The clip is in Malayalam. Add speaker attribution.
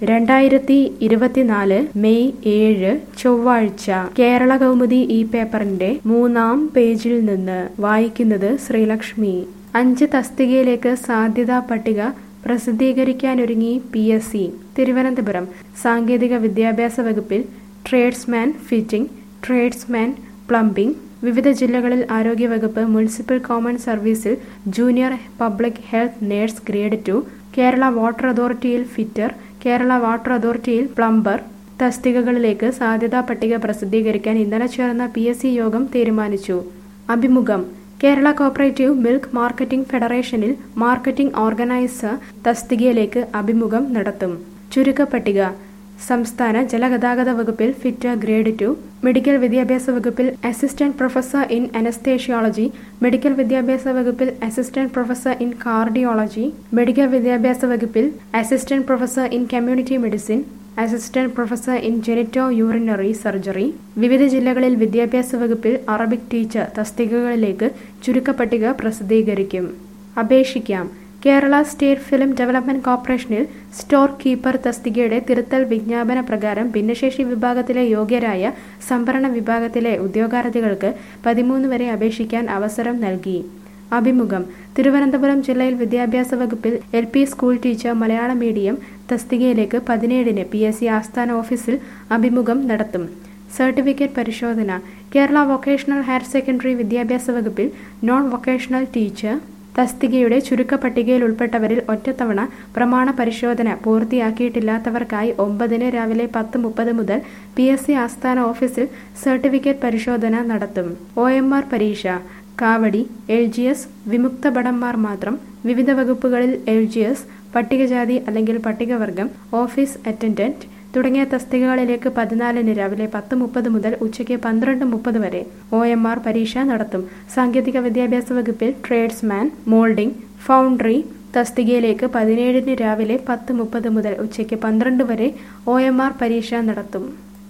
Speaker 1: രണ്ടായിരത്തി ഇരുപത്തിനാല് മെയ് ഏഴ് ചൊവ്വാഴ്ച കേരള കൗമുദി ഈ പേപ്പറിന്റെ മൂന്നാം പേജിൽ നിന്ന് വായിക്കുന്നത് ശ്രീലക്ഷ്മി അഞ്ച് തസ്തികയിലേക്ക് സാധ്യതാ പട്ടിക പ്രസിദ്ധീകരിക്കാനൊരുങ്ങി പി എസ് സി തിരുവനന്തപുരം സാങ്കേതിക വിദ്യാഭ്യാസ വകുപ്പിൽ ട്രേഡ്സ്മാൻ ഫിറ്റിംഗ് ട്രേഡ്സ്മാൻ പ്ലംബിംഗ് വിവിധ ജില്ലകളിൽ ആരോഗ്യവകുപ്പ് മുനിസിപ്പൽ കോമൺ സർവീസിൽ junior public health nurse grade two Kerala water അതോറിറ്റിയിൽ ഫിറ്റർ കേരള വാട്ടർ അതോറിറ്റിയിൽ പ്ലംബർ തസ്തികകളിലേക്ക് സാധ്യതാ പട്ടിക പ്രസിദ്ധീകരിക്കാൻ ഇന്നലെ ചേർന്ന പി എസ് സി യോഗം തീരുമാനിച്ചു അഭിമുഖം കേരള കോപ്പറേറ്റീവ് മിൽക്ക് മാർക്കറ്റിംഗ് ഫെഡറേഷനിൽ മാർക്കറ്റിംഗ് ഓർഗനൈസർ തസ്തികയിലേക്ക് അഭിമുഖം നടത്തും ചുരുക്കപ്പട്ടിക സംസ്ഥാന ജലഗതാഗത വകുപ്പിൽ ഫിറ്റർ ഗ്രേഡ് ടു മെഡിക്കൽ വിദ്യാഭ്യാസ വകുപ്പിൽ assistant professor in anaesthesiology medical വിദ്യാഭ്യാസ വകുപ്പിൽ assistant professor in cardiology medical വിദ്യാഭ്യാസ വകുപ്പിൽ assistant professor in community medicine assistant professor in genitourinary surgery വിവിധ ജില്ലകളിൽ വിദ്യാഭ്യാസ വകുപ്പിൽ അറബിക് ടീച്ചർ തസ്തികകളിലേക്ക് ചുരുക്കപ്പട്ടിക പ്രസിദ്ധീകരിക്കും അപേക്ഷിക്കാം കേരള സ്റ്റേറ്റ് ഫിലിം ഡെവലപ്മെന്റ് കോർപ്പറേഷനിൽ സ്റ്റോർ കീപ്പർ തസ്തികയുടെ തിരുത്തൽ വിജ്ഞാപന പ്രകാരം ഭിന്നശേഷി വിഭാഗത്തിലെ യോഗ്യരായ സംഭരണ വിഭാഗത്തിലെ ഉദ്യോഗാർത്ഥികൾക്ക് പതിമൂന്ന് വരെ അപേക്ഷിക്കാൻ അവസരം നൽകി അഭിമുഖം തിരുവനന്തപുരം ജില്ലയിൽ വിദ്യാഭ്യാസ വകുപ്പിൽ L P school teacher Malayala medium തസ്തികയിലേക്ക് പതിനേഴിന് പി എസ് സി ആസ്ഥാന ഓഫീസിൽ അഭിമുഖം നടത്തും സർട്ടിഫിക്കറ്റ് പരിശോധന കേരള വൊക്കേഷണൽ ഹയർ സെക്കൻഡറി വിദ്യാഭ്യാസ വകുപ്പിൽ നോൺ വൊക്കേഷണൽ ടീച്ചർ തസ്തികയുടെ ചുരുക്കപ്പട്ടികയിൽ ഉൾപ്പെട്ടവരിൽ ഒറ്റത്തവണ പ്രമാണ പരിശോധന പൂർത്തിയാക്കിയിട്ടില്ലാത്തവർക്കായി ഒമ്പതിന് രാവിലെ പത്ത് മുപ്പത് മുതൽ പി എസ് സി ആസ്ഥാന ഓഫീസിൽ സർട്ടിഫിക്കറ്റ് പരിശോധന നടത്തും ഒ എം ആർ പരീക്ഷ കാവടി എൽ ജി എസ് വിമുക്ത ഭടന്മാർ മാത്രം വിവിധ വകുപ്പുകളിൽ എൽ ജി എസ് പട്ടികജാതി അല്ലെങ്കിൽ പട്ടികവർഗം ഓഫീസ് അറ്റൻഡന്റ് തുടങ്ങിയ തസ്തികകളിലേക്ക് പതിനാലിന് രാവിലെ പത്ത് മുപ്പത് മുതൽ ഉച്ചയ്ക്ക് പന്ത്രണ്ട് മുപ്പത് വരെ ഒ എം ആർ പരീക്ഷ നടത്തും സാങ്കേതിക വിദ്യാഭ്യാസ വകുപ്പിൽ ട്രേഡ്സ്മാൻ മോൾഡിംഗ് ഫൗണ്ടറി തസ്തികയിലേക്ക് പതിനേഴിന് രാവിലെ പത്ത് മുപ്പത് മുതൽ ഉച്ചയ്ക്ക് പന്ത്രണ്ട് വരെ ഒ എം ആർ പരീക്ഷ നടത്തും